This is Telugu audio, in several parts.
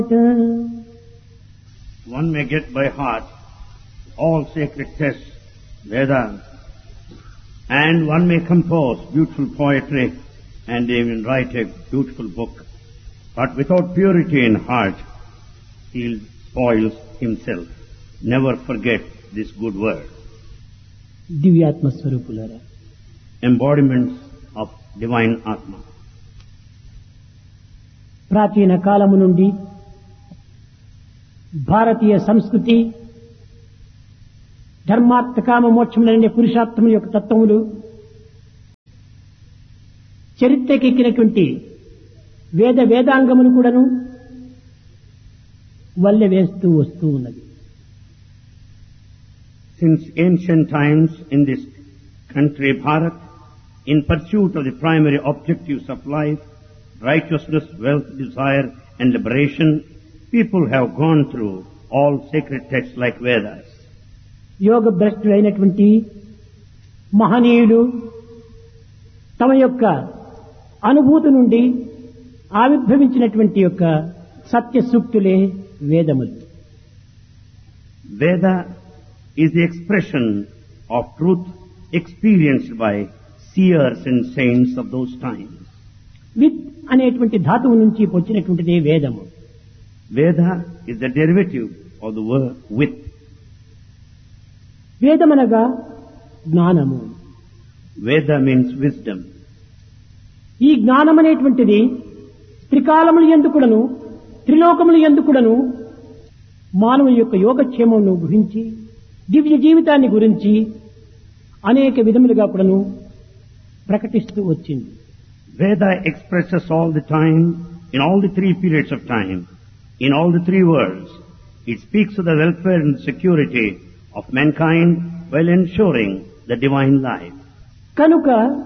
One may get by heart all sacred texts, Vedas, and one may compose beautiful poetry and even write a beautiful book. But without purity in heart, he spoils himself. Never forget this good word. దివ్యాత్మ స్వరూపులారా Embodiments of divine Atma. ప్రాచీన కాలము నుండి భారతీయ సంస్కృతి ధర్మార్థ కామ మోక్షములనే పురుషార్థముల యొక్క తత్వములు చరిత్రకెక్కినటువంటి వేద వేదాంగమును కూడాను వల్లె వేస్తూ వస్తూ ఉన్నది Since ancient times in this country, Bharat, in pursuit of the primary objectives of life, righteousness, wealth, desire, and liberation, people have gone through all sacred texts like Vedas. యోగ భ్రష్టులైనటువంటి మహనీయులు తమ యొక్క అనుభూతి నుండి ఆవిర్భవించినటువంటి యొక్క సత్య సూక్తులే వేదములు Veda is the expression of truth experienced by seers and saints of those times. విత్ అనేటువంటి ధాతువు నుంచి వచ్చినటువంటిదే వేదము Veda is the derivative of the word with. వేదమనగా జ్ఞానము Veda means wisdom. ఈ జ్ఞానం అనేటువంటిది త్రికాలములు ఎందుకుడను త్రిలోకములు ఎందుకుడను మానవుని యొక్క యోగక్షేమమును గురించి దివ్య జీవితాన్ని గురించి అనేక విధములుగా కూడాను ప్రకటిస్తూ వచ్చింది Veda expresses all the time, in all the three periods of time, in all the three worlds. It speaks of the welfare and security of mankind while ensuring the divine life. కనుక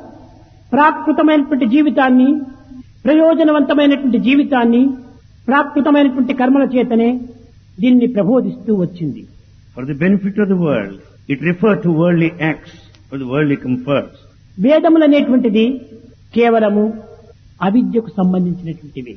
ప్రాకృతమైనటువంటి జీవితాన్ని ప్రయోజనవంతమైనటువంటి జీవితాన్ని ప్రాకృతమైనటువంటి కర్మల చేతనే దీన్ని ప్రబోధిస్తూ వచ్చింది For the benefit of the world, it referred to worldly acts for the worldly comforts. వేదములు అనేటువంటిది కేవలము అవిద్యకు సంబంధించినటువంటివి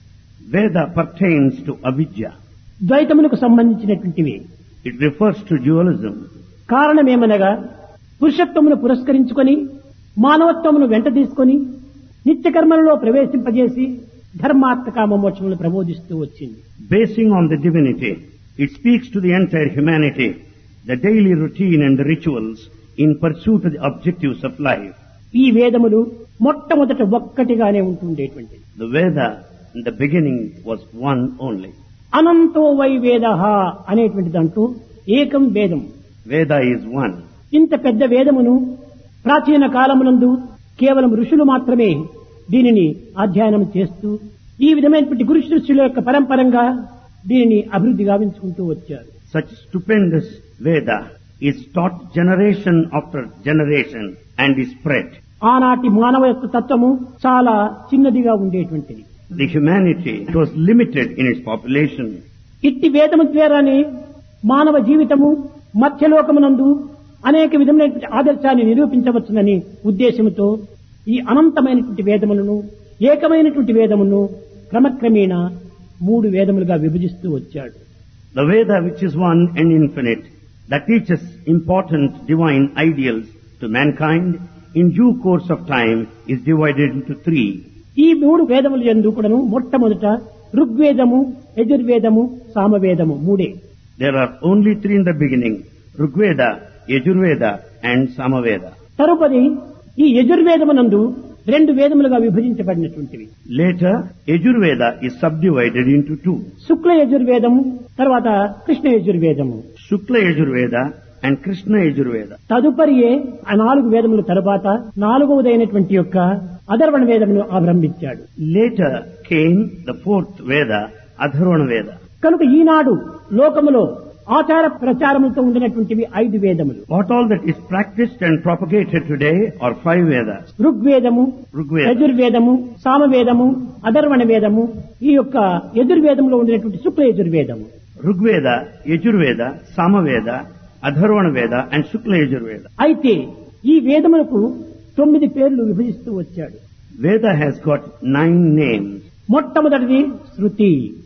Veda pertains to avidya. ద్వైతములకు సంబంధించినటువంటివి It refers to dualism. కారణమేమనగా పురుషత్వమును పురస్కరించుకొని మానవత్వమును వెంట తీసుకొని నిత్య కర్మలలో ప్రవేశింపజేసి ధర్మార్థ కామ మోక్షములు ప్రబోధిస్తూ వచ్చింది Basing on the divinity, it speaks to the entire humanity, the daily routine and the rituals in pursuit of the objectives of life. ఈ వేదములు మొట్టమొదట ఒక్కటిగానే ఉంటుండేటువంటిది The Veda in the beginning was one only. అనంతో వై వేద అనేటువంటి దాంట్లో ఏకం వేదం Veda is one. ఇంత పెద్ద వేదమును ప్రాచీన కాలమునందు కేవలం ఋషులు మాత్రమే దీనిని అధ్యయనం చేస్తూ ఈ విధమైనటువంటి గురు శిష్యుల యొక్క పరంపరంగా దీనిని అభివృద్ధి గావించుకుంటూ వచ్చారు Such stupendous Veda is taught generation after generation and is spread. ఆనాటి మానవ యొక్క తత్వము చాలా చిన్నదిగా ఉండేటువంటిది The humanity it was limited in its population. ఇట్టి వేదము ద్వారానే మానవ జీవితము మధ్యలోకమునందు అనేక విధమైనటువంటి ఆదర్శాన్ని నిరూపించవచ్చునని ఉద్దేశంతో ఈ అనంతమైనటువంటి వేదములను ఏకమైనటువంటి వేదమును క్రమక్రమేణా మూడు వేదములుగా విభజిస్తూ వచ్చాడు The Veda which is one and infinite, that teaches important divine ideals to mankind, in due course of time is divided into three. ఈ మూడు వేదములు ఎందు కూడాను మొట్టమొదట ఋగ్వేదము యజుర్వేదము సామవేదము మూడే There are only three in the beginning, Rigveda, Yajurveda and Samaveda. తరుపది ఈ యజుర్వేదమునందు రెండు వేదములుగా విభజించబడినటువంటివి Later, Yajurveda is subdivided into two, శుక్ల యజుర్వేదము తర్వాత Krishna యజుర్వేదము Shukla Yajurveda and Krishna Yajurveda. తదుపరియే ఆ నాలుగు వేదముల తరువాత నాలుగవదైనటువంటి యొక్క అధర్వణ వేదమును ఆరంభించాడు Later came the fourth Veda, Adharvana Veda. కనుక ఈనాడు లోకములో ఆచార ప్రచారములతో ఉండినటువంటివి ఐదు వేదములు What all that is practiced and propagated today are five Vedas. ఋగ్వేదము Rigveda, యజుర్వేదము సామవేదము అధర్వణ వేదము ఈ యొక్క యజుర్వేదంలో ఉండినటువంటి శుక్ల యజుర్వేదము Rigveda, Yajurveda, Samaveda, Adharvana Veda and Shukla Yajurveda. అయితే ఈ వేదములకు తొమ్మిది పేర్లు విభజిస్తూ వచ్చాడు Veda has got nine names. మొట్టమొదటిది శృతి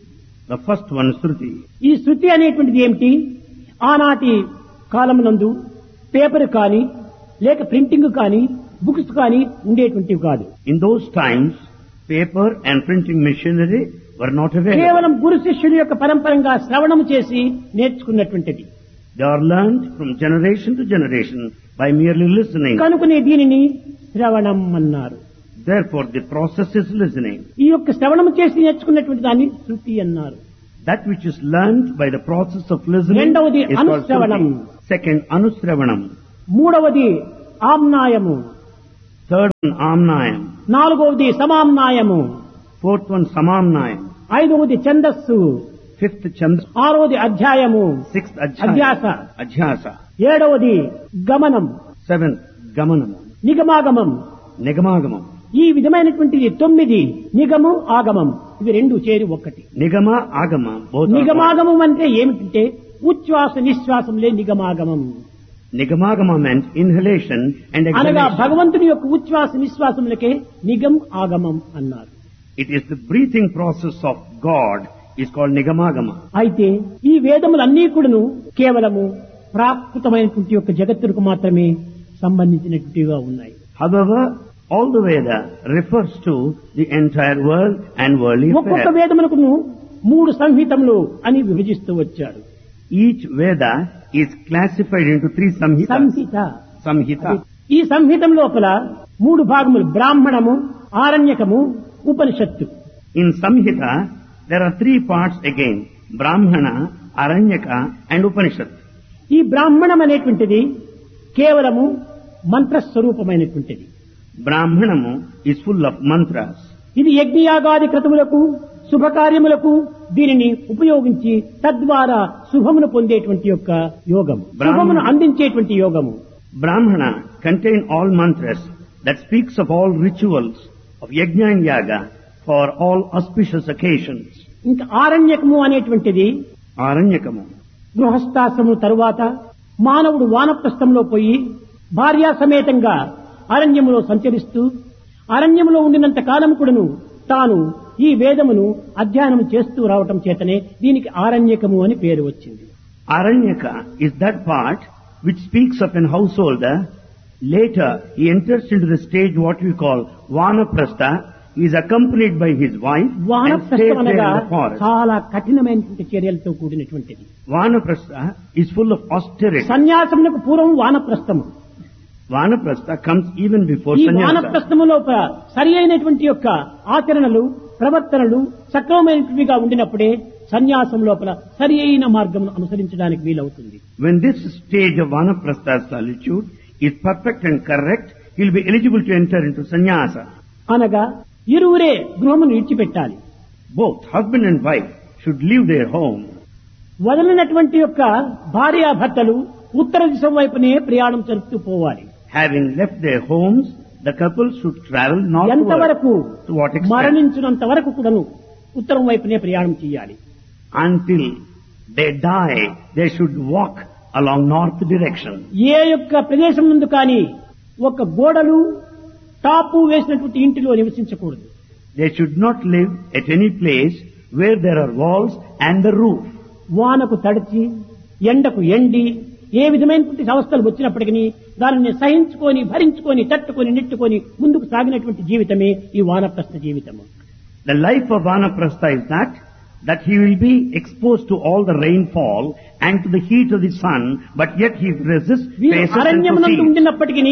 The first one, Shruti. ఈ శృతి అనేటువంటిది ఏమిటి ఆనాటి కాలమునందు పేపర్ కానీ లేక ప్రింటింగ్ కానీ బుక్స్ కానీ ఉండేటువంటివి కాదు In those times, paper and printing machinery were not available. కేవలం గురు శిష్యుల యొక్క పరంపరంగా శ్రవణం చేసి నేర్చుకున్నటువంటిది They are learned from generation to generation by merely listening. కనుకనే దీనిని శ్రవణం అన్నారు Therefore, the process is listening. ఈ యొక్క శ్రవణం చేసి నేర్చుకున్నటువంటి దాన్ని శృతి అన్నారు That which is learned by the process of listening రెండవది is called అనుశ్రవణం. Shruti. Second, Anusravanam. మూడవది ఆమ్నాయము Third one, Amnayam. నాలుగవది సమామ్నాయము Fourth one, Samamnayam. ఐదవది ఛందస్సు Fifth, Chandra. ఆరవది అధ్యాయము Sixth, అధ్యాస. Adhyasa. Adhyasa. ఏడవది గమనం Seventh, Gamanam. నిగమాగమం Nigamangamam. ఈ విధమైనటువంటిది తొమ్మిది నిగము ఆగమం ఇవి రెండు చేరి ఒక్కటి Nigama, Agama. Both are one. నిగమాగమం అంటే ఏమిటంటే ఉచ్ఛ్వాస నిశ్వాసంలే నిగమాగమం Nigamagama meant inhalation and అనగా exhalation. భగవంతుని యొక్క ఉచ్ఛ్వాస నిశ్వాసములకే నిగం ఆగమం అన్నారు It is the breathing process of God is called Nigamagama. అయితే ఈ వేదములన్నీ కూడాను కేవలము ప్రాకృతమైనటువంటి యొక్క జగత్తుకు మాత్రమే సంబంధించినటువంటివిగా ఉన్నాయి However, all the Veda refers to the entire world and worldly ఒక్కొక్క affairs. వేదములకును మూడు సంహితములు అని విభజిస్తూ వచ్చాడు Each Veda is classified into three samhitas. Samhita Samhita. ఈ సంహితం లోపల మూడు భాగములు బ్రాహ్మణము ఆరణ్యకము ఉపనిషత్తు In Samhita, there are three parts again. Brahmana, Aranyaka and Upanishad. ఈ బ్రాహ్మణం అనేటువంటిది కేవలము మంత్రస్వరూపమైనటువంటిది Brahmanamu is full of mantras. ఇది యజ్ఞయాగాది క్రతువులకు శుభకార్యములకు దీనిని ఉపయోగించి తద్వారా శుభమును పొందేటువంటి యొక్క యోగం బ్రాహ్మణ- శుభమును అందించేటువంటి యోగము Brahmana contain all mantras that speaks of all rituals of yajna and yaga for all auspicious occasions. ఇంకా ఆరణ్యకము అనేటువంటిది Aranyakamu. గృహస్థాశ్రము తరువాత మానవుడు వానప్రస్థంలో పోయి భార్యా సమేతంగా అరణ్యములో సంచరిస్తూ అరణ్యములో ఉండినంత కాలం కూడాను తాను ఈ వేదమును అధ్యయనం చేస్తూ రావటం చేతనే దీనికి ఆరణ్యకము అని పేరు వచ్చింది Aranyaka is that part which speaks of an householder. Later, he enters into the stage what we call Vanaprastha. He is accompanied by his wife and stays వానప్రస్థం there in అనగా the forest. చాలా కఠినమైనటువంటి చర్యలతో కూడినటువంటిది Vanaprastha is full of austerity. సన్యాసమునకు పూర్వం వానప్రస్థము Vanaprastha comes even before ఈ sannyasa. వానప్రస్థము లోపల సరి అయినటువంటి యొక్క ఆచరణలు ప్రవర్తనలు సక్రమమైనటువంటివిగా ఉండినప్పుడే సన్యాసం లోపల సరి అయిన మార్గం అనుసరించడానికి వీలవుతుంది When this stage of Vanaprastha solitude is perfect and correct, he will be eligible to enter into sannyasa. అనగా ఇరువురే గృహమును విడిచిపెట్టాలి Both husband and wife should leave their home. వదిలినటువంటి యొక్క భార్యాభర్తలు ఉత్తర దిశ వైపునే ప్రయాణం జరుపుతూ పోవాలి Having left their homes, the couple should travel northward. ఎంతవరకు To what extent? మరణించినంత వరకు కూడాను ఉత్తరం వైపునే ప్రయాణం చేయాలి Until they die, they should walk along north direction. ఏ యొక్క ప్రదేశం ముందు కానీ ఒక గోడలు టాపు వేసినటువంటి ఇంటిలో నివసించకూడదు They should not live at any place where there are walls and the roof. వానకు తడిచి ఎండకు ఎండి ఏ విధమైనటువంటి అవస్థలు వచ్చినప్పటికీ దానిని సహించుకొని భరించుకొని తట్టుకొని నెట్టుకొని ముందుకు సాగినటువంటి జీవితమే ఈ వానప్రస్థ జీవితము The life of Vanaprastha is that, that he will be exposed to all the rainfall and to the heat of the sun, but yet he resists, వీరు faces and అరణ్యమునందు proceeds. ఉండినప్పటికీ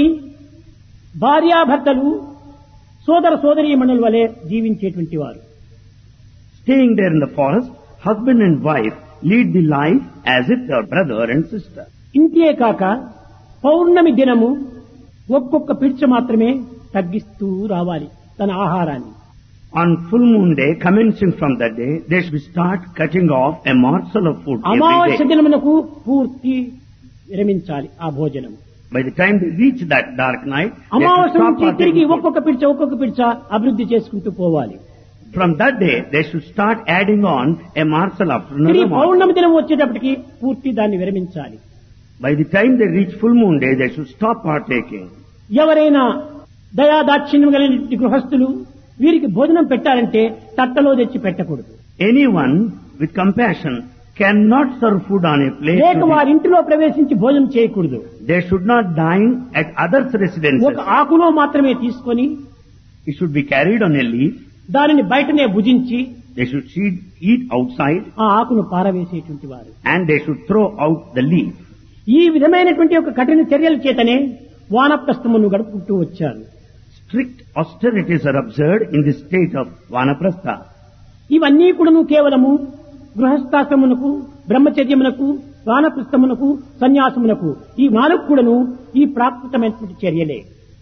భార్యాభర్తలు సోదర సోదరీమణుల వలె జీవించేటువంటి వారు Staying there in the forest, husband and wife lead the life as if they are brother and sister. ఇంతే కాక పౌర్ణమి దినము ఒక్కొక్క పిడిచ మాత్రమే తగ్గిస్తూ రావాలి తన ఆహారాన్ని On full moon day, commencing from that day, they should start cutting off a morsel of food every అమావాస్య day. దినమునకు పూర్తి విరమించాలి ఆ భోజనం By the time they reach that dark night, they should అమావాస్య stop నుంచి తిరిగి partaking food. ఒక్కొక్క పిడిచ ఒక్కొక్క పిడిచ అభివృద్ధి చేసుకుంటూ పోవాలి From that day, they should start adding on a morsel after తిరిగి another morsel. పౌర్ణమి దినం వచ్చేటప్పటికి పూర్తి దాన్ని విరమించాలి By the time they reach full moon day, they should stop partaking. ఎవరైనా దయాదాక్షిణ్యం కలిగిన గృహస్థులు వీరికి భోజనం పెట్టాలంటే తట్టలో తెచ్చి పెట్టకూడదు Anyone with compassion cannot serve food on a plate. లేక to వారి ఇంటిలో ప్రవేశించి భోజనం చేయకూడదు be- They should not dine at others' residences. ఒక ఆకులో మాత్రమే తీసుకొని It should be carried on a leaf. దానిని బయటనే భుజించి They should eat, eat outside ఆ ఆకును పారవేసేటువంటి వారు and they should throw out the leaf. ఈ విధమైనటువంటి ఒక కఠిన చర్యల చేతనే వానప్రస్థమును గడుపుకుంటూ వచ్చారు Strict austerities are observed in the state of Vanaprastha. ఇవన్నీ కూడాను కేవలము గృహస్థాశ్రమునకు బ్రహ్మచర్యమునకు వానప్రస్థమునకు సన్యాసమునకు ఈ నాలుగు కూడాను ఈ ప్రాకృతమైనటువంటి చర్యలే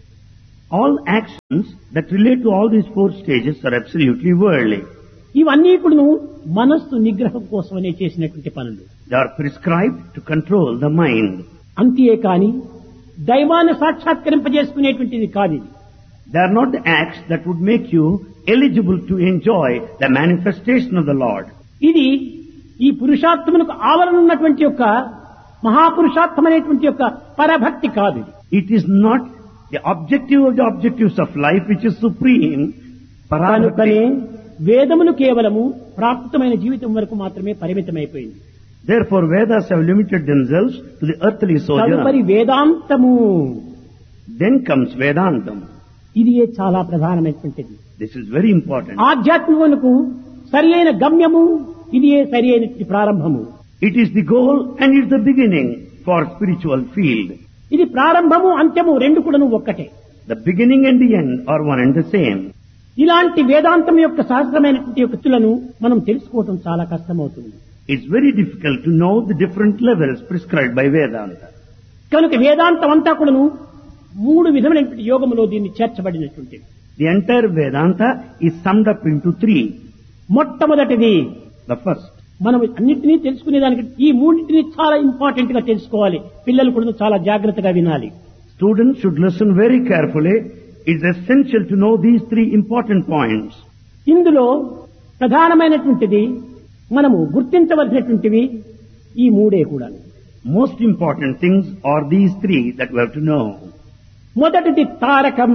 All actions that relate to all these four stages are absolutely worldly. ఇవన్నీ కూడాను మనస్సు నిగ్రహం కోసమనే చేసినటువంటి పనులు They are prescribed to control the mind. అంతే కాని దైవాన్ని సాక్షాత్కరింపజేసుకునేటువంటిది కాదు ఇది They are not the acts that would make you eligible to enjoy the manifestation of the Lord. ఇది ఈ పురుషార్థమునకు ఆవరణ ఉన్నటువంటి యొక్క మహాపురుషార్థమైనటువంటి యొక్క పరభక్తి కాదు ఇది. It is not the objective of the objectives of life which is supreme. కనుకనే Parabhakti. వేదములు కేవలము ప్రాకృతమైన జీవితం వరకు మాత్రమే పరిమితమైపోయింది Therefore Vedas have limited themselves to the earthly తదుపరి sojourn. వేదాంతము Then comes Vedantam. ఇది చాలా ప్రధానమైనటువంటిది This is very important. ఆధ్యాత్మికమునకు సరి అయిన గమ్యము ఇది సరి అయినటువంటి ప్రారంభము It is the goal and it is the beginning for spiritual field. ఇది ప్రారంభము అంత్యము రెండు కూడాను ఒక్కటే The beginning and the end are one and the same. ఇలాంటి వేదాంతం యొక్క సహస్రమైనటువంటి యొక్క తులను మనం తెలుసుకోవటం చాలా కష్టమవుతుంది It's very difficult to know the different levels prescribed by Vedanta. కనుక వేదాంతం అంతా కూడాను మూడు విధమైనటువంటి యోగములో దీన్ని చేర్చబడినటువంటిది The entire Vedanta is summed up into three. మొట్టమొదటిది The first, మనం అన్నింటినీ తెలుసుకునే దానికి ఈ మూడింటిని చాలా ఇంపార్టెంట్ గా తెలుసుకోవాలి పిల్లలు కూడా చాలా జాగ్రత్తగా వినాలి students should listen very carefully. It's essential to know these three important points. ఇందులో ప్రధానమైనటువంటిది మనము గుర్తించవలసినటువంటివి ఈ మూడే కూడా Most important things are these three that we have to know. మొదటిది తారకం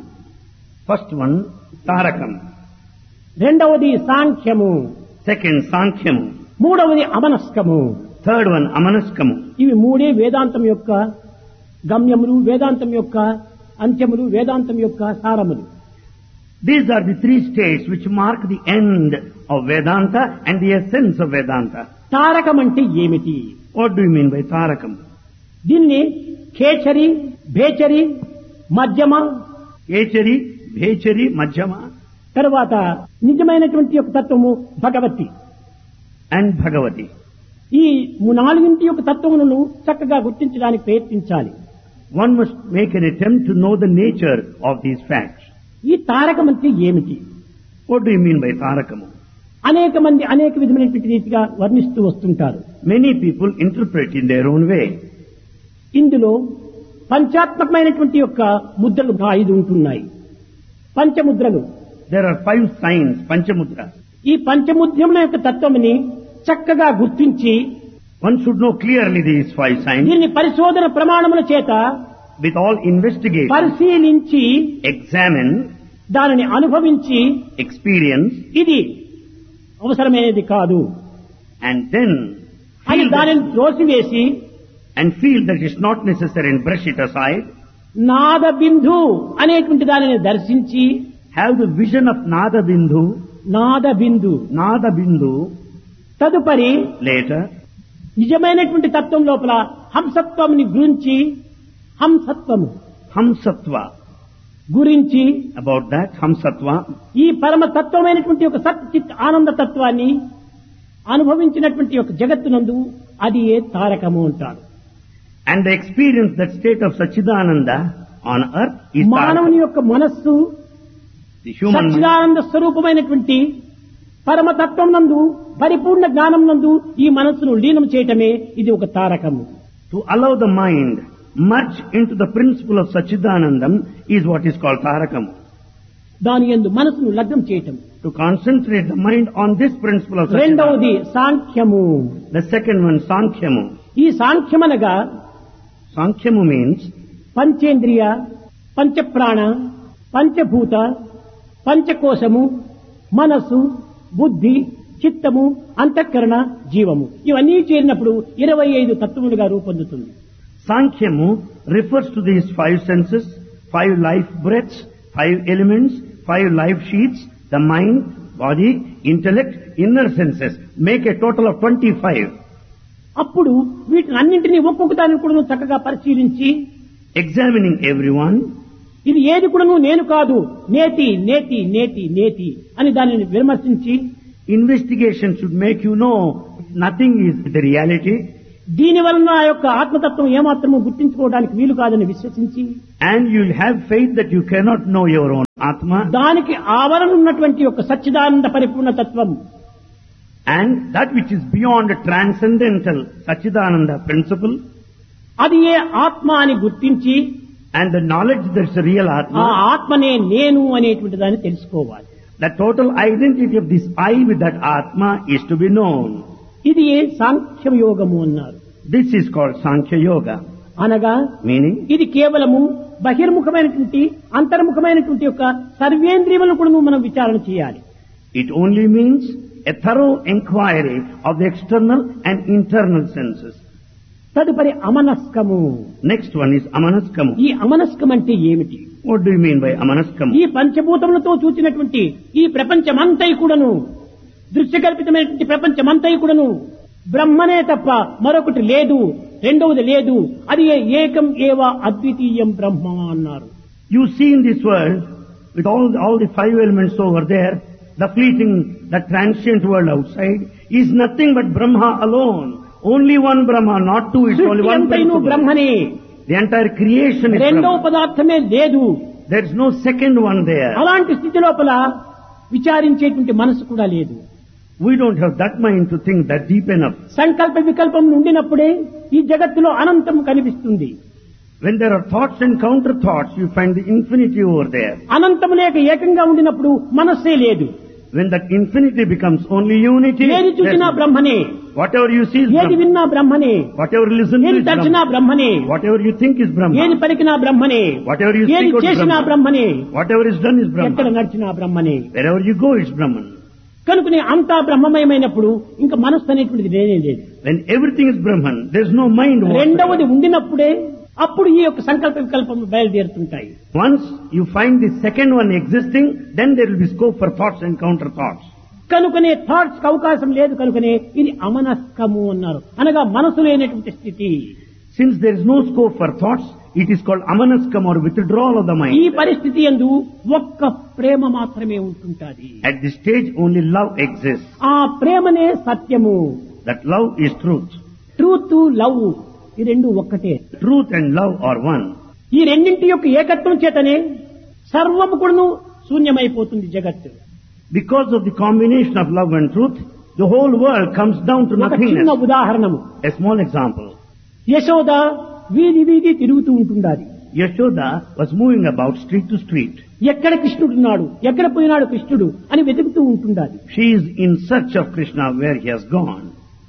First one, Tarakam. రెండవది సాంఖ్యము Second, Sankhyamu. మూడవది అమనస్కము Third one, Amanaskamu. ఇవి మూడే వేదాంతం యొక్క గమ్యములు వేదాంతం యొక్క అంత్యములు వేదాంతం యొక్క సారములు These are the three states which mark the end of Vedanta and the essence of Vedanta. Tarakam అంటే ఏమిటి What do you mean by Tarakam? దీన్ని ఖేచరి భేచరి మధ్యమ Echari, Bhechari, Majjama తర్వాత నిజమైనటువంటి యొక్క తత్వము భగవతి and Bhagavati. ఈ నాలుగింటి యొక్క తత్వములను చక్కగా గుర్తించడానికి ప్రయత్నించాలి One must make an attempt to know the nature of these facts. ఈ తారకం అంటే ఏమిటి What do you mean by Tarakamu? అనేక మంది అనేక విధమైనటువంటి రీతిగా వర్ణిస్తూ వస్తుంటారు Many people interpret in their own way. ఇందులో పంచాత్మకమైనటువంటి యొక్క ముద్రలు ఐదు ఉంటున్నాయి పంచముద్రలు There are five signs, Panchamudra. ఈ పంచముద్రముల యొక్క తత్వముని చక్కగా గుర్తించి One should know clearly these five signs దీన్ని పరిశోధన ప్రమాణముల చేత with all investigation, పరిశీలించి examine, దానిని అనుభవించి experience, ఇది అవసరమైనది కాదు and then అని feel దానిని that, త్రోసివేసి and feel that it's not necessary and brush it aside. నాద బిందు అనేటువంటి దానిని దర్శించి Have the vision of Nada Bindu, నాద బిందు Nada Bindu తదుపరి later, నిజమైనటువంటి తత్వం లోపల హంసత్వంని గురించి హంసత్వము Hamsatva. గురించి About that, Hamsatva, ఈ పరమ తత్వమైనటువంటి ఒక సత్ చిత్ ఆనంద తత్వాన్ని అనుభవించినటువంటి ఒక జగత్తునందు అది ఏ తారకము అంటారు and the experience that state of Sachidananda on earth is మానవుని Tarakam. యొక్క మనస్సు The human mind. సచ్చిదానంద స్వరూపమైనటువంటి పరమతత్వం నందు పరిపూర్ణ జ్ఞానం నందు ఈ మనస్సును లీనం చేయటమే ఇది ఒక తారకము To allow the mind merge into the principle of Sachidanandam is what is called Tarakam. దాని ఎందు మనసును లగ్నం చేయటం To concentrate the mind on this principle of Sachidanandam. రెండవది సాంఖ్యము The second one, Sankhyamu. ఈ సాంఖ్యమనగా Sankhyamu means పంచేంద్రియ పంచప్రాణ పంచభూత పంచకోశము మనస్సు బుద్ధి చిత్తము అంతఃకరణ జీవము ఇవన్నీ చేరినప్పుడు ఇరవై ఐదు తత్వములుగా రూపొందుతుంది Sankhyamu refers to these five senses, five life breaths, five elements, five life sheets, the mind, body, intellect, inner senses. Make a total of 25. అప్పుడు వీటిని అన్నింటినీ ఒక్కొక్క దాన్ని కూడా చక్కగా పరిశీలించి Examining everyone, ఇది ఏది కూడాను నేను కాదు నేతి నేతి నేతి నేతి అని దానిని విమర్శించి investigation should make you know nothing is the reality దీని వలన ఆ యొక్క ఆత్మతత్వం ఏమాత్రము గుర్తించుకోవడానికి వీలు కాదని విశ్వసించి and you'll have faith that you cannot know your own Atma దానికి ఆవరణ ఉన్నటువంటి యొక్క సచ్చిదానంద పరిపూర్ణ తత్వం and that which is beyond transcendental Sachidananda principle అది ఏ ఆత్మ అని గుర్తించి and the knowledge that is a real ఆ Atma, ఆత్మనే నేను అనేటువంటి దాన్ని తెలుసుకోవాలి the total identity of this I with that Atma is to be known. ఇది ఏ సాంఖ్యం యోగము అన్నారు This is called Sankhya Yoga, అనగా meaning ఇది కేవలము బహిర్ముఖమైనటువంటి అంతర్ముఖమైనటువంటి యొక్క సర్వేంద్రియములను కూడా మనం విచారణ చేయాలి it only means a thorough inquiry of the external and internal senses. తదుపరి అమనస్కము Next one is Amanaskamu. ఈ అమనస్కం అంటే ఏమిటి What do you mean by Amanaskamu? ఈ పంచభూతములతో చూచినటువంటి ఈ ప్రపంచమంతై కూడాను దృశ్యకల్పితమైనటువంటి ప్రపంచమంతై కూడాను బ్రహ్మనే తప్ప మరొకటి లేదు రెండవది లేదు అది ఏ- ఏకం ఏవ అద్వితీయం బ్రహ్మ అన్నారు You see in this world, with all, all the five elements over there, the fleeting, the transient world outside is nothing but Brahma alone. Only one Brahma, not two, it's only సృష్టి one అంతైను principle. బ్రహ్మనే The entire creation is రెండవ Brahma. పదార్థమే లేదు There is no second one there. అలాంటి స్థితి లోపల విచారించేటువంటి మనసు కూడా లేదు We don't have that mind to think that deep enough. సంకల్ప వికల్పం ఉండినప్పుడే ఈ జగత్తులో అనంతం కనిపిస్తుంది When there are thoughts and counter thoughts, you find the infinity over there. అనంతం లేక ఏకంగా ఉండినప్పుడు మనస్సే లేదు When that infinity becomes only unity, ఏది చూసినా there's- బ్రహ్మనే whatever you see is ఏది Brahma. విన్నా బ్రహ్మనే Whatever you listen to ఏది is తడిచినా Brahma. బ్రహ్మనే Whatever you think is ఏది Brahma. పలికినా బ్రహ్మనే Whatever you ఏది speak out is చేసినా Brahma. బ్రహ్మనే Whatever is done is ఎక్కడ Brahma. నడిచినా బ్రహ్మనే Wherever you go, it's Brahman. కనుకనే అంతా బ్రహ్మమయమైనప్పుడు ఇంకా మనస్సు అనేటువంటిది లేనే లేదు When everything is Brahman, there's no mind. రెండవది whatsoever. ఉండినప్పుడే అప్పుడు ఈ యొక్క సంకల్ప వికల్పం బయలుదేరుతుంటాయి Once you find the second one existing, then there will be scope for thoughts and counter thoughts. కనుకనే థాట్స్ కి అవకాశం లేదు కనుకనే ఇది అమనస్కము అన్నారు అనగా మనసు లేనటువంటి స్థితి Since there is no scope for thoughts, it is called amanaskam or withdrawal of the ఈ mind. పరిస్థితి ఎందు ఒక్క ప్రేమ మాత్రమే ఉంటుంటాది At this stage, only love exists. ఆ ప్రేమనే సత్యము That love is truth. Truth love ఈ రెండు ఒక్కటే Truth and love are one. ఈ రెండింటి యొక్క ఏకత్వం చేతనే సర్వము కూడాను శూన్యమైపోతుంది జగత్తు Because of the combination of love and truth, the whole world comes down to ఒక చిన్న nothingness. ఉదాహరణము A small example. Yashoda వీధి వీధి తిరుగుతూ ఉంటుండాలి Yashoda was moving about street to street. ఎక్కడ కృష్ణుడున్నాడు ఎక్కడ పోయినాడు కృష్ణుడు అని వెతుకుతూ ఉంటుండాలి She is in search of Krishna where he has gone.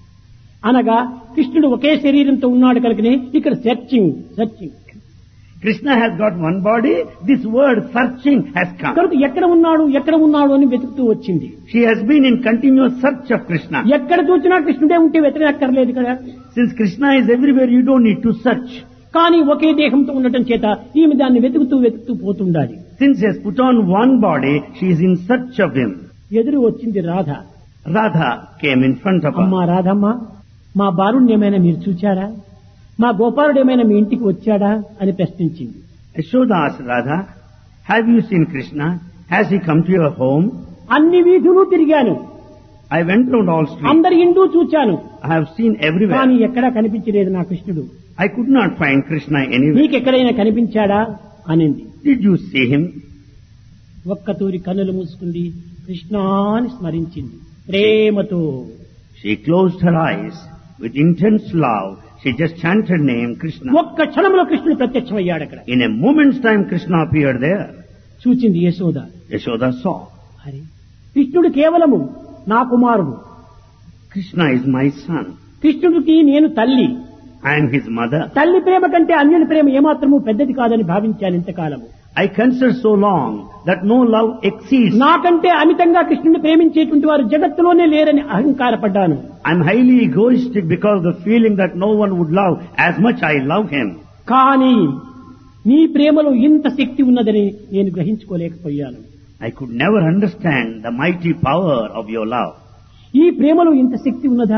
అనగా కృష్ణుడు ఒకే శరీరంతో ఉన్నాడు కనుకనే ఇక్కడ searching searching Krishna has got one body, this word searching has come. కనుక ఎక్కడ ఉన్నాడు ఎక్కడ ఉన్నాడు అని వెతుకుతూ వచ్చింది She has been in continuous search of Krishna. ఎక్కడ చూసినా కృష్ణుడే ఉంటే వెతకక్కర్లేదు కదా Since Krishna is everywhere, you don't need to search. కానీ ఒకే దేహంతో ఉండటం చేత ఈమె దాన్ని వెతుకుతూ వెతుకుతూ పోతుండాలి Since he has put on one body, she is in search of him. ఎదురు వచ్చింది Radha Radha came in front of అమ్మా her. రాధమ్మ మా బారుణ్ణి ఏమైనా మీరు చూచారా మా గోపాలుడు ఏమైనా మీ ఇంటికి వచ్చాడా అని ప్రశ్నించింది Yashoda asked Radha, have you seen Krishna? Has he come to your home? అన్ని వీధులు తిరిగాను I went round all streets. అందరి ఇంటూ చూచాను I have seen కానీ everywhere. ఎక్కడా కనిపించలేదు నా కృష్ణుడు I could not find Krishna anywhere. నీకెక్కడైనా కనిపించాడా అనింది Did you see him? ఒక్కతూరి కన్నులు మూసుకుంది కృష్ణాని స్మరించింది ప్రేమతో She closed her eyes with intense love. She just chanted name Krishna. ఒక్క క్షణంలో కృష్ణుడు ప్రత్యక్షమయ్యాడు అక్కడ In a moment's time, Krishna appeared there. చూచింది యశోద Yashoda saw. అరే కృష్ణుడు కేవలము నా కుమారుడు Krishna is my son. కృష్ణుడికి నేను తల్లి I am his mother. తల్లి ప్రేమ కంటే అన్యుని ప్రేమ ఏమాత్రము పెద్దది కాదని భావించాను ఇంతకాలము I consider so long that no love exceeds. నాకంటే అమితంగా కృష్ణుని ప్రేమించేటువంటి వారు జగత్తులోనే లేరని అహంకారపడ్డాను I'm highly egoistic because of the feeling that no one would love as much I love him. కానీ నీ ప్రేమలో ఇంత శక్తి ఉన్నదని నేను గ్రహించుకోలేకపోయాను I could never understand the mighty power of your love. ఈ ప్రేమలో ఇంత శక్తి ఉన్నదా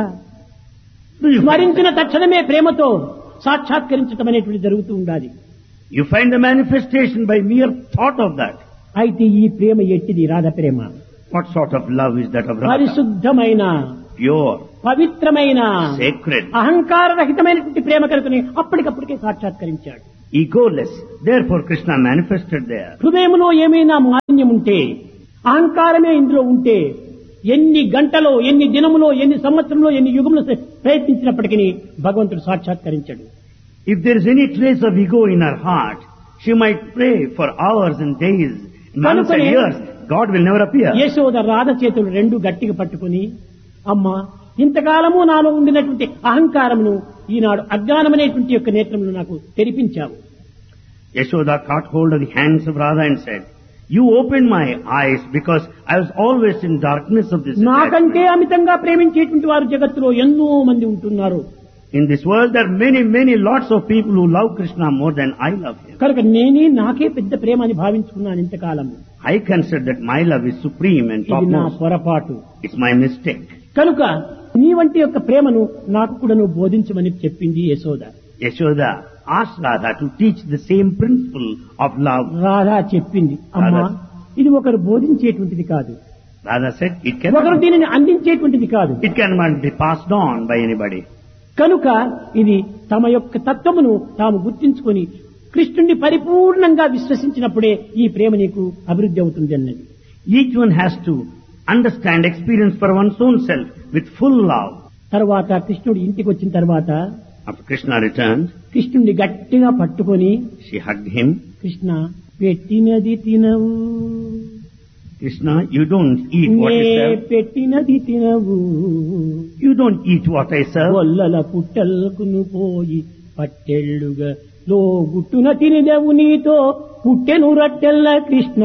Do you find, స్మరించిన తక్షణమే ప్రేమతో సాక్షాత్కరించటం అనేటువంటి జరుగుతూ ఉండాలి you find the manifestation by mere thought of that. అయితే ఈ ప్రేమ ఎట్టిది రాధ ప్రేమ What sort of love is that of Radha? పరిశుద్ధమైన Pure, పవిత్రమైన sacred, అహంకార రహితమైనటువంటి ప్రేమ కనుకని అప్పటికప్పటికే సాక్షాత్కరించాడు egoless. Therefore Krishna manifested there. హృదయంలో ఏమైనా మాలిన్యం ఉంటే అహంకారమే ఇందులో ఉంటే ఎన్ని గంటలో ఎన్ని దినములో ఎన్ని సంవత్సరంలో ఎన్ని యుగంలో ప్రయత్నించినప్పటికీ భగవంతుడు సాక్షాత్కరించాడు If there is any trace of ego in her heart, she might pray for hours and days, months and కనుకనే- years. God will never appear. Yashoda Radha చేతులు రెండు గట్టిగా పట్టుకుని అమ్మా ఇంతకాలము నాలో ఉండినటువంటి అహంకారమును ఈనాడు అజ్ఞానమనేటువంటి యొక్క నేత్రములు నాకు తెరిపించావు Yashoda caught hold of the hands of Radha and said, You opened my eyes because I was always in darkness of this నాకంటే attachment. అమితంగా ప్రేమించేటువంటి వారు జగత్తులో ఎన్నో మంది ఉంటున్నారు In this world there are many, many lots of people who love Krishna more than I love him. కనుక నేనే నాకే పెద్ద ప్రేమ అని భావించుకున్నాను ఇంతకాలము I consider that my love is supreme and ఇది నా topmost. పొరపాటు It's my mistake. కనుక నీ వంటి యొక్క ప్రేమను నాకు కూడా నువ్వు బోధించమని చెప్పింది Yashoda Yashoda asked Radha to teach the same principle of love. Radha చెప్పింది అమ్మా రాధా. ఇది ఒకరు బోధించేటువంటిది కాదు Radha said, It ఒకరు cannot, దీనిని అందించేటువంటిది కాదు it cannot be passed on by anybody. కనుక ఇది తమ యొక్క తత్వమును తాము గుర్తించుకొని కృష్ణుణ్ణి పరిపూర్ణంగా విశ్వసించినప్పుడే ఈ ప్రేమ నీకు అభివృద్ధి అవుతుంది అన్నది Each one has to understand, experience for one's own self with full love. తర్వాత కృష్ణుడు ఇంటికి వచ్చిన తర్వాత After Krishna returned, కృష్ణుడిని గట్టిగా పట్టుకొని she hugged him. కృష్ణ పెట్టినది తినవు Krishna, you don't eat what నే you serve. పెట్టినది తినవు You don't eat what I serve. గొల్లల పుట్టల్కును పోయి పట్టెళ్ళుగా లో గుట్టున తినిదెవు నీతో పుట్టెను రట్టెల్ల Krishna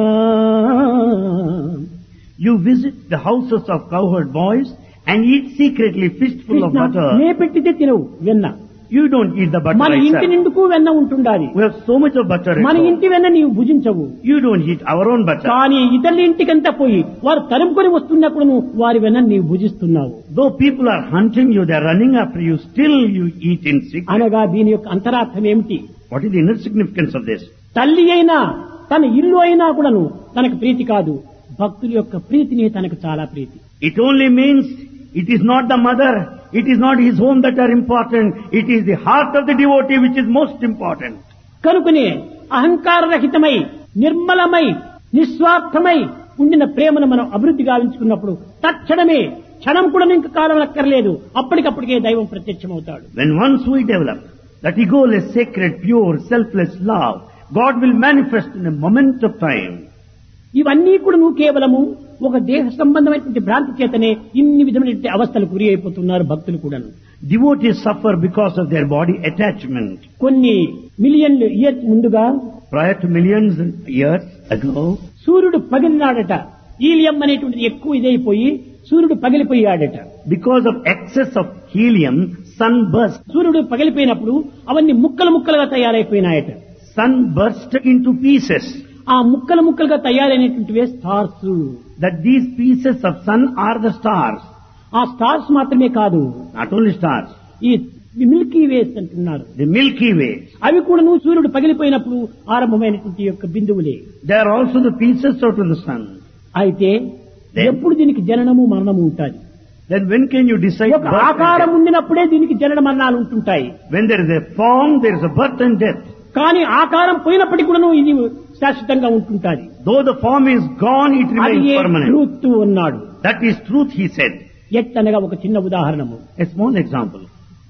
You visit the houses of cowherd boys and eat secretly fistful of Krishna నే butter. పెట్టితే తినవు వెన్న You don't eat the butter మన I ఇంటి serve. నిండుకు వెన్న ఉంటుండాలి We have so much of butter at మన home. ఇంటి వెన్న నీవు భుజించవు You don't eat our own butter. కానీ ఇతరుల ఇంటికంతా పోయి వారు తరుముకొని వస్తున్నప్పుడు నువ్వు వారి వెన్న నీవు భుజిస్తున్నావు Though people are hunting you, they are running after you, still you eat in secret. అనగా దీని యొక్క అంతరార్థం ఏమిటి What is the inner significance of this? తల్లి అయినా తన ఇల్లు అయినా కూడాను తనకు ప్రీతి కాదు భక్తుల యొక్క ప్రీతిని తనకు చాలా ప్రీతి It only means it is not the mother, it is not his home that are important, it is the heart of the devotee which is most important. కనుకనే అహంకార రహితమై నిర్మలమై నిస్వార్థమై ఉండిన ప్రేమను మనం అభివృద్ధి గావించుకున్నప్పుడు తక్షణమే క్షణం కూడా ఇంక కాలం అక్కర్లేదు అప్పటికప్పటికే దైవం ప్రత్యక్షమవుతాడు When once we develop that egoless, sacred, pure, selfless love, God will manifest in a moment of time. ఇవన్నీ కూడా నువ్వు కేవలము ఒక దేహ సంబంధమైనటువంటి భ్రాంతి చేతనే ఇన్ని విధమైనటువంటి అవస్థలు గురి అయిపోతున్నారు భక్తులు కూడాను Devotees suffer because of their body attachment. కొన్ని మిలియన్లు ఇయర్స్ ముందుగా Prior to millions of years ago, సూర్యుడు పగిలినాడట ఈలియం అనేటువంటిది ఎక్కువ ఇదైపోయి సూర్యుడు పగిలిపోయాడట because of excess of helium, sun burst. సూర్యుడు పగిలిపోయినప్పుడు అవన్నీ ముక్కలు ముక్కలుగా తయారైపోయినాయట Sun burst into pieces. ఆ ముక్కలు ముక్కలుగా తయారైనటువంటివే stars That these pieces of sun are the stars. ఆ స్టార్స్ మాత్రమే కాదు Not only stars. ఈ మిల్కీ వేస్ అంటున్నారు The Milky Way. అవి కూడా నువ్వు సూర్యుడు పగిలిపోయినప్పుడు ఆరంభమైనటువంటి యొక్క బిందువులే They are also the pieces out of the sun. అయితే Then- ఎప్పుడు దీనికి జననము మరణము ఉంటుంది Then when can you decide ఒక birth and ఆకారం death? ఉండినప్పుడే దీనికి జనన మరణాలు ఉంటుంటాయి When there is a form, there is a birth and death. కానీ ఆకారం పోయినప్పటికీ కూడా ఇది శాశ్వతంగా ఉంటుంటాది Though the form is gone, it అది remains ఏ permanent. ట్రూత్ ఉన్నాడు That is truth, he said. ఎట్టనగా ఒక చిన్న ఉదాహరణము A small example.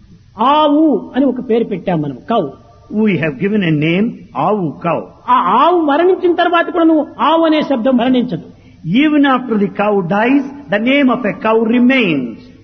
ఆవు అని ఒక పేరు పెట్టాం మనం cow We have given a name, Avu cow. ఆ ఆవు మరణించిన తర్వాత కూడా నువ్వు ఆవు అనే శబ్దం మరణించదు Even after the cow dies, the name of a cow remains.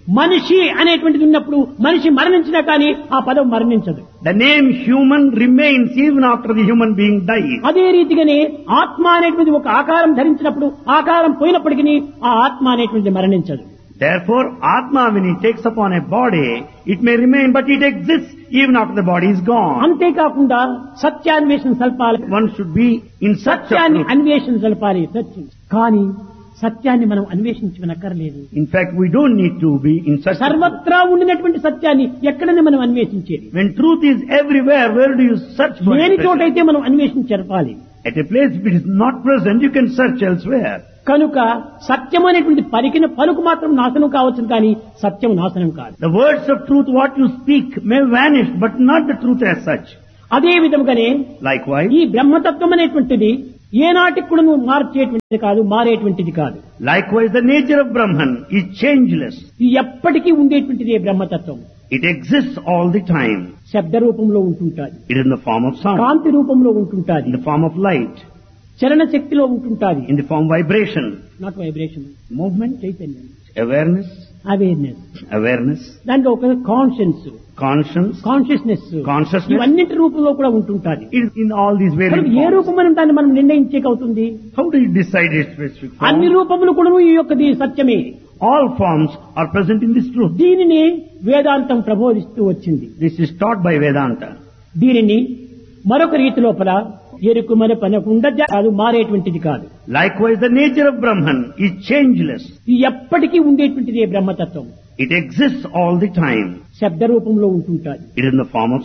మనిషి అనేటువంటిది ఉన్నప్పుడు మనిషి మరణించినా కానీ ఆ పదం మరణించదు The name human remains even after the human being dies. అదే రీతిగానే ఆత్మ అనేటువంటిది ఒక ఆకారం ధరించినప్పుడు ఆకారం పోయినప్పటికీ ఆ ఆత్మ అనేటువంటిది మరణించదు Therefore, Atma, when it takes upon a body, it may remain, but it exists even after the body is gone. అంతేకాకుండా సత్యాన్వేషణ సల్పాలి One should be in search of సత్యాన్ని truth. అన్వేషణ సల్పాలి సత్యం కానీ సత్యాన్ని మనం అన్వేషించనక్కర్లేదు In fact, we don't need to be in search of truth. సర్వత్రా ఉండినటువంటి సత్యాన్ని ఎక్కడనే మనం అన్వేషించేది When truth is everywhere, where do you search for లేని it? చోటైతే మనం అన్వేషించరపాలి At a place if it is not present, you can search elsewhere. కనుక సత్యం అనేటువంటి పలికిన పలుకు మాత్రం నాశనం కావచ్చు కానీ సత్యం నాశనం కాదు The words of truth, what you speak, may vanish, but not the truth as such. అదే విధముగానే Likewise, ఈ బ్రహ్మతత్వం అనేటువంటిది ఏనాటికి కూడా నువ్వు మార్చేటువంటిది కాదు మారేటువంటిది కాదు likewise, the nature of Brahman is changeless. ఇది ఎప్పటికీ ఉండేటువంటిది ఈ బ్రహ్మతత్వం It exists all the time. శబ్ద రూపంలో ఉంటుంటాది It is in the form of sound, కాంతి రూపంలో ఉంటుంటాది in the form of light, చలన శక్తిలో ఉంటుంటాది in the form of vibration, not vibration movement చైతన్యం awareness, అవేర్నెస్ awareness, దాంట్లో ఒక కాన్షియన్స్ conscience. Consciousness Consciousness. ఇవన్నింటి రూపంలో కూడా ఉంటుంటాది It is in all these కనుక various ఏ forms. రూపం మనం దాన్ని మనం నిర్ణయించేకవుతుంది How do you decide its specific అన్ని form? రూపములు కూడా ఈ యొక్కది సత్యమే All forms are present in this truth. దీనిని వేదాంతం ప్రబోధిస్తూ వచ్చింది This is taught by Vedanta. దీనిని మరొక రీతి లోపల ఎరుకు మన పనకుండా కాదు మారేటువంటిది కాదు Likewise, the nature of Brahman is changeless. ఇది ఎప్పటికీ ఉండేటువంటిది ఈ బ్రహ్మతత్వం It exists all the time. శబ్ద రూపంలో ఉంటుంటాది It is in the form of